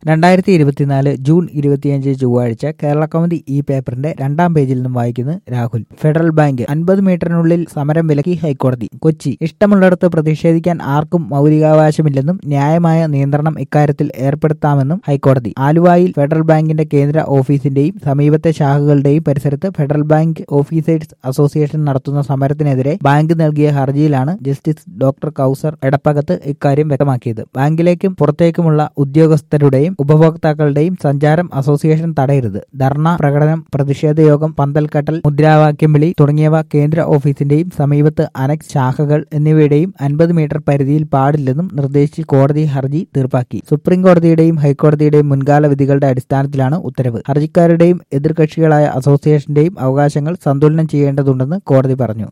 രണ്ടായിരത്തി ഇരുപത്തിനാല് ജൂൺ ഇരുപത്തിയഞ്ച് ചൊവ്വാഴ്ച കേരള കൗമുദി ഈ പേപ്പറിന്റെ രണ്ടാം പേജിൽ നിന്നും വായിക്കുന്നു രാഹുൽ ഫെഡറൽ ബാങ്ക് അൻപത് മീറ്ററിനുള്ളിൽ സമരം വിലക്കി ഹൈക്കോടതി കൊച്ചി ഇഷ്ടമുള്ളിടത്ത് പ്രതിഷേധിക്കാൻ ആർക്കും മൗലികാവകാശമില്ലെന്നും ന്യായമായ നിയന്ത്രണം ഇക്കാര്യത്തിൽ ഏർപ്പെടുത്താമെന്നും ഹൈക്കോടതി ആലുവായിൽ ഫെഡറൽ ബാങ്കിന്റെ കേന്ദ്ര ഓഫീസിന്റെയും സമീപത്തെ ശാഖകളുടെയും പരിസരത്ത് ഫെഡറൽ ബാങ്ക് ഓഫീസേഴ്സ് അസോസിയേഷൻ നടത്തുന്ന സമരത്തിനെതിരെ ബാങ്ക് നൽകിയ ഹർജിയിലാണ് ജസ്റ്റിസ് ഡോക്ടർ കൌസർ എടപ്പകത്ത് ഇക്കാര്യം വ്യക്തമാക്കിയത് ബാങ്കിലേക്കും പുറത്തേക്കുമുള്ള ഉദ്യോഗസ്ഥരുടെയും ഉപഭോക്താക്കളുടെയും സഞ്ചാരം അസോസിയേഷൻ തടയരുത് ധർണ പ്രകടനം പ്രതിഷേധ യോഗം പന്തൽക്കട്ടൽ മുദ്രാവാക്യം വിളി തുടങ്ങിയവ കേന്ദ്ര ഓഫീസിന്റെയും സമീപത്ത് അനക്സ് ശാഖകൾ എന്നിവയുടെയും അൻപത് മീറ്റർ പരിധിയിൽ പാടില്ലെന്നും നിർദ്ദേശിച്ച് കോടതി ഹർജി തീർപ്പാക്കി സുപ്രീം കോടതിയുടെയും ഹൈക്കോടതിയുടെയും മുൻകാല വിധികളുടെ അടിസ്ഥാനത്തിലാണ് ഉത്തരവ് ഹർജിക്കാരുടെയും എതിർകക്ഷികളായ അസോസിയേഷന്റെയും അവകാശങ്ങൾ സന്തുലനം ചെയ്യേണ്ടതുണ്ടെന്ന് കോടതി പറഞ്ഞു